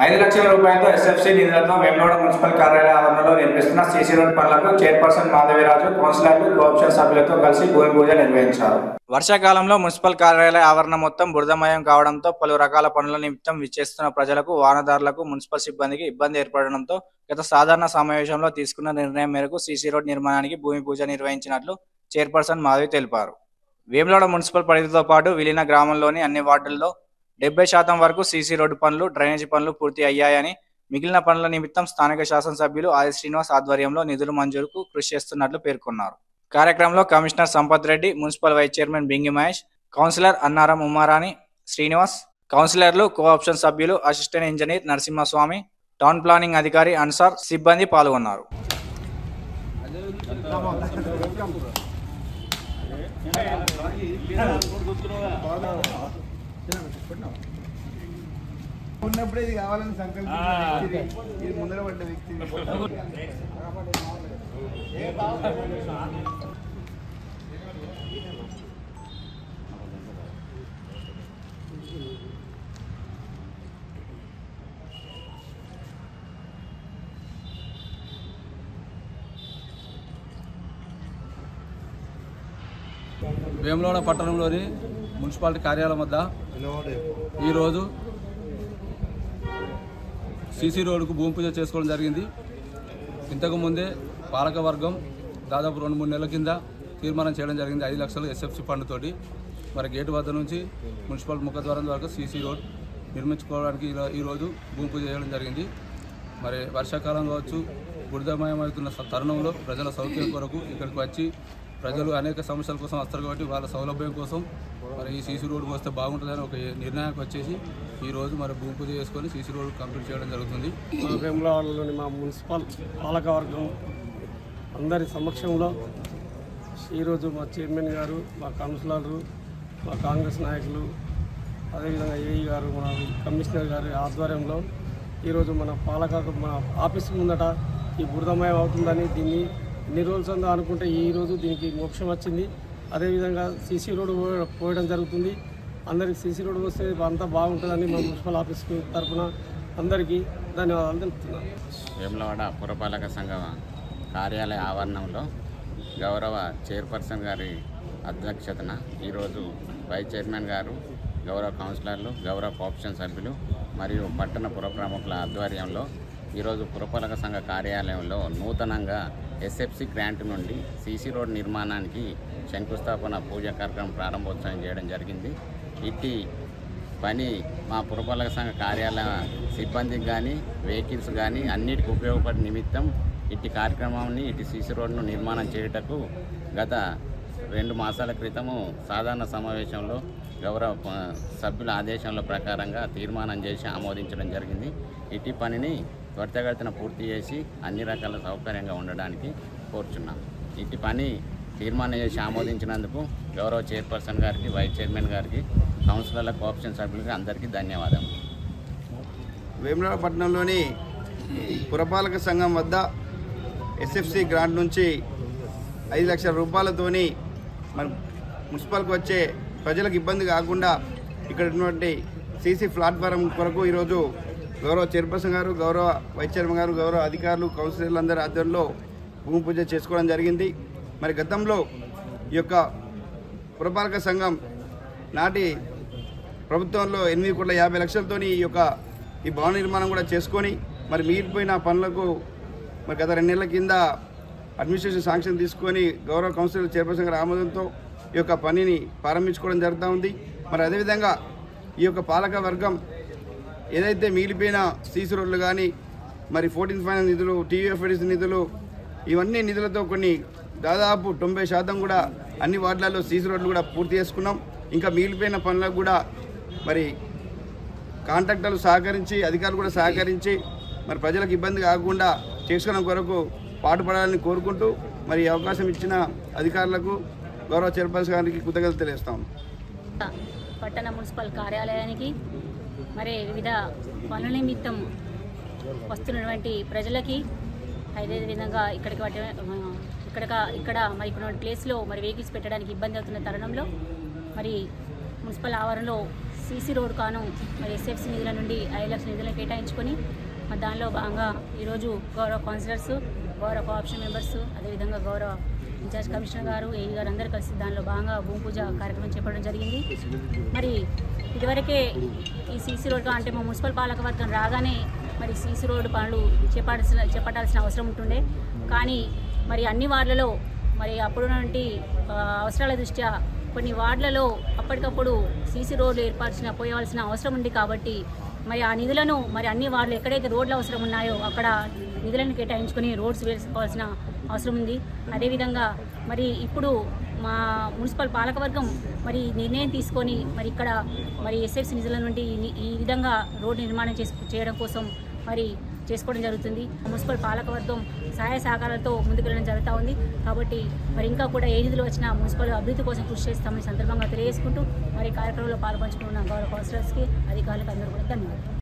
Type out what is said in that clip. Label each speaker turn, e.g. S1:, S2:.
S1: ఐదు లక్షల రూపాయలతో ఎస్ఎఫ్సి నిధులతో వేమలోడ మున్సిపల్ కార్యాలయ ఆవరణలో నిర్మిస్తున్న సీసీ రోడ్ పనులకు చైర్పర్సన్ మాధవిరాజు కౌన్సిలర్లు కోఆప్షన్ సభ్యులతో కలిసి భూమి పూజ నిర్వహించారు వర్షాకాలంలో మున్సిపల్ కార్యాలయ ఆవరణ మొత్తం బురదమయం కావడంతో పలు రకాల పనుల నిమిత్తం విచ్చేస్తున్న ప్రజలకు వాహనదారులకు మున్సిపల్ సిబ్బందికి ఇబ్బంది ఏర్పడడంతో గత సాధారణ సమావేశంలో తీసుకున్న నిర్ణయం మేరకు సీసీ రోడ్ నిర్మాణానికి భూమి పూజ నిర్వహించినట్లు చైర్పర్సన్ మాధవి తెలిపారు వేములవాడ మున్సిపల్ పరిధితో పాటు విలీన గ్రామంలోని అన్ని వార్డుల్లో డెబ్బై శాతం వరకు సీసీ రోడ్డు పనులు డ్రైనేజీ పనులు పూర్తి అయ్యాయని మిగిలిన పనుల నిమిత్తం స్థానిక శాసనసభ్యులు ఆది శ్రీనివాస్ ఆధ్వర్యంలో నిధుల మంజూరుకు కృషి చేస్తున్నట్లు పేర్కొన్నారు కార్యక్రమంలో commissioner Sampath Reddy municipal vice chairman Bingi Mahesh councillor Annaram Umarani Srinivas కౌన్సిలర్లు కోఆప్షన్ సభ్యులు assistant engineer Narasimhaswamy town planning అధికారి అన్సార్ సిబ్బంది పాల్గొన్నారు
S2: ఉన్నప్పుడే ఇది కావాలని సంకల్పించిన వ్యక్తి ఇది ముందర పడ్డ వ్యక్తి
S3: వేములవాడ పట్టణంలోని మున్సిపాలిటీ కార్యాలయం వద్ద ఈరోజు సీసీ రోడ్డుకు భూమి పూజ చేసుకోవడం జరిగింది ఇంతకు ముందే పాలక వర్గం దాదాపు రెండు మూడు నెలల కింద తీర్మానం చేయడం జరిగింది ఐదు లక్షలు ఎస్ఎఫ్సి ఫండ్ తోటి మరి గేటు వద్ద నుంచి మున్సిపల్ ముఖద్వారం వరకు సీసీ రోడ్ నిర్మించుకోవడానికి ఈరో- ఈరోజు భూమి పూజ చేయడం జరిగింది మరి వర్షాకాలం కావచ్చు బురదమయమవుతున్న స- తరుణంలో ప్రజల సౌకర్యం కొరకు ఇక్కడికి వచ్చి ప్రజలు అనేక సమస్యల కోసం వస్తారు కాబట్టి వాళ్ళ సౌలభ్యం కోసం మరి ఈ సీసీ రోడ్డు వస్తే బాగుంటుందని ఒక నిర్ణయానికి వచ్చేసి ఈ రోజు మరి భూమి పూజ చేసుకొని సీసీ రోడ్డు కంప్లీట్ చేయడం జరుగుతుంది
S4: మా వేములవాడలోని మా మున్సిపల్ పాలకవర్గం అందరి సమక్షంలో ఈరోజు మా చైర్మన్ గారు మా కౌన్సిలర్లు మా కాంగ్రెస్ నాయకులు అదేవిధంగా ఏఈ గారు మన కమిషనర్ గారి ఆధ్వర్యంలో ఈరోజు మన పాలక మన ఆఫీస్ ముందట ఈ బురదమయం అవుతుందని దీన్ని ఎన్ని రోజులు ఉందో అనుకుంటే ఈ రోజు దీనికి మోక్షం వచ్చింది అదేవిధంగా సీసీ రోడ్డు పో- పోయడం జరుగుతుంది అందరికి సీసీ రోడ్డు వస్తే అంతా బాగుంటుందని మా మున్సిపల్ ఆఫీస్ తరఫున అందరికీ ధన్యవాదాలు తెలుపుతున్నాను
S5: వేములవాడ పురపాలక సంఘ కార్యాలయ ఆవరణంలో గౌరవ చైర్పర్సన్ గారి అధ్యక్షతన ఈరోజు వైస్ చైర్మన్ గారు గౌరవ కౌన్సిలర్లు గౌరవ కోఆప్షన్ సభ్యులు మరియు పట్టణ పుర ప్రముఖుల ఆధ్వర్యంలో ఈరోజు పురపాలక సంఘ కార్యాలయంలో నూతనంగా ఎస్ఎఫ్సి గ్రాంట్ నుండి సీసీ రోడ్ నిర్మాణానికి శంకుస్థాపన పూజ కార్యక్రమం ప్రారంభోత్సవం చేయడం జరిగింది ఇట్టి పని మా పురపాలక సంఘ కార్యాలయ సిబ్బందికి కానీ వెహికల్స్ కానీ అన్నిటికీ ఉపయోగపడే నిమిత్తం ఇట్టి కార్యక్రమాన్ని ఇటు సీసీ రోడ్ను నిర్మాణం చేయుటకు గత రెండు మాసాల క్రితము సాధారణ సమావేశంలో గౌరవ ప- సభ్యుల ఆదేశాల ప్రకారంగా తీర్మానం చేసి ఆమోదించడం జరిగింది ఇట్టి పనిని త్వరితగతిన పూర్తి చేసి అన్ని రకాల సౌకర్యంగా ఉండడానికి కోరుచున్నాం ఇట్టి పని తీర్మానం చేసి ఆమోదించినందుకు గౌరవ చైర్పర్సన్ గారికి వైస్ చైర్మన్ గారికి కౌన్సిలర్ల కోఆప్షన్ సభ్యులకి అందరికీ ధన్యవాదాలు
S2: వేములవాడ పట్టణంలోని పురపాలక సంఘం వద్ద ఎస్ఎఫ్సి గ్రాంట్ నుంచి ఐదు లక్షల రూపాయలతోని మన మున్సిపల్కి వచ్చే ప్రజలకు ఇబ్బంది కాకుండా ఇక్కడ ఉన్నటువంటి సీసీ ప్లాట్ఫారం కొరకు ఈరోజు గౌరవ చైర్పర్సన్ గారు గౌరవ వైస్ చైర్మన్ గారు గౌరవ అధికారులు కౌన్సిలర్లు అందరి ఆధ్వర్యంలో భూమి పూజ చేసుకోవడం జరిగింది మరి గతంలో ఈ యొక్క పురపాలక సంఘం నాటి ప్రభుత్వంలో ఎనిమిది కోట్ల యాభై లక్షలతోని ఈ యొక్క ఈ భవన నిర్మాణం కూడా చేసుకొని మరి మిగిలిపోయిన పనులకు మరి గత రెండు నెలల కింద అడ్మినిస్ట్రేషన్ శాంక్షన్ తీసుకొని గౌరవ కౌన్సిలర్ చైర్పర్సన్ గారి ఆమోదంతో ఈ యొక్క పనిని ప్రారంభించుకోవడం జరుగుతూ ఉంది మరి అదేవిధంగా ఈ యొక్క పాలక వర్గం ఏదైతే మిగిలిపోయిన సీసీ రోడ్లు కానీ మరి ఫోర్టీన్ ఫైనాన్స్ నిధులు టీయూఎఫ్ఎడిసి నిధులు ఇవన్నీ నిధులతో కొన్ని దాదాపు తొంభై శాతం కూడా అన్ని వార్డులలో సీసీ రోడ్లు కూడా పూర్తి చేసుకున్నాం ఇంకా మిగిలిపోయిన పనులకు కూడా మరి కాంట్రాక్టర్లు సహకరించి అధికారులు కూడా సహకరించి మరి ప్రజలకు ఇబ్బంది కాకుండా చేసుకోవడం కొరకు పాటుపడాలని కోరుకుంటూ మరి ఈ అవకాశం ఇచ్చిన అధికారులకు గౌరవ చైర్పర్సన్ గారికి కృతజ్ఞతలు తెలియజేస్తాం
S6: పట్టణ మున్సిపల్ కార్యాలయానికి మరి వివిధ పనుల నిమిత్తం వస్తున్నటువంటి ప్రజలకి అదేవిధంగా ఇక్కడికి వాటి ఇక్కడ ఇక్కడ మరి ఇక్కడ ప్లేస్లో మరి వెహికల్స్ పెట్టడానికి ఇబ్బంది అవుతున్న తరుణంలో మరి మున్సిపల్ ఆవరణలో సీసీ రోడ్ కాను మరి ఎస్ఎఫ్సి నిధుల నుండి ఐదు లక్షల నిధులను కేటాయించుకొని మరి దానిలో భాగంగా ఈరోజు గౌరవ కౌన్సిలర్స్ గౌరవ కోఆప్షన్ మెంబర్స్ అదేవిధంగా గౌరవ ఇన్ఛార్జ్ కమిషనర్ గారు ఏఈ గారు అందరూ కలిసి దానిలో భాగంగా భూమి పూజ కార్యక్రమం చేపట్టడం జరిగింది మరి ఇదివరకే ఈ సీసీ రోడ్ అంటే మా మున్సిపల్ పాలకవర్గం రాగానే మరి సీసీ రోడ్డు పనులు చేపట్టాల్సిన చేపట్టాల్సిన అవసరం ఉంటుండే కానీ మరి అన్ని వార్డులలో మరి అప్పుడున్నటువంటి ఆ, అవసరాల దృష్ట్యా కొన్ని వార్డులలో అప్పటికప్పుడు సీసీ రోడ్లు ఏర్పరిచిన పోయవలసిన అవసరం ఉంది కాబట్టి మరి ఆ నిధులను మరి అన్ని వార్డులు ఎక్కడైతే రోడ్లు అవసరం ఉన్నాయో అక్కడ నిధులను కేటాయించుకొని రోడ్స్ వేసుకోవాల్సిన అవసరం ఉంది అదేవిధంగా మరి ఇప్పుడు మా మున్సిపల్ పాలకవర్గం మరి నిర్ణయం తీసుకొని మరి ఇక్కడ మరి ఎస్ఎఫ్సి నిధుల నుండి ఈ- ఈ విధంగా రోడ్డు నిర్మాణం చేసు చేయడం కోసం మరి చేసుకోవడం జరుగుతుంది మున్సిపల్ పాలకవర్గం సహాయ సహకారాలతో ముందుకెళ్ళడం జరుగుతూ ఉంది కాబట్టి మరి ఇంకా కూడా ఏ నిధులు వచ్చినా మున్సిపల్ అభివృద్ధి కోసం కృషి చేస్తామని సందర్భంగా తెలియజేసుకుంటూ మరి కార్యక్రమంలో పాల్పంచుకున్న గౌరవ కౌన్సిలర్స్కి అధికారులకు అందరూ కూడా ధన్యవాదాలు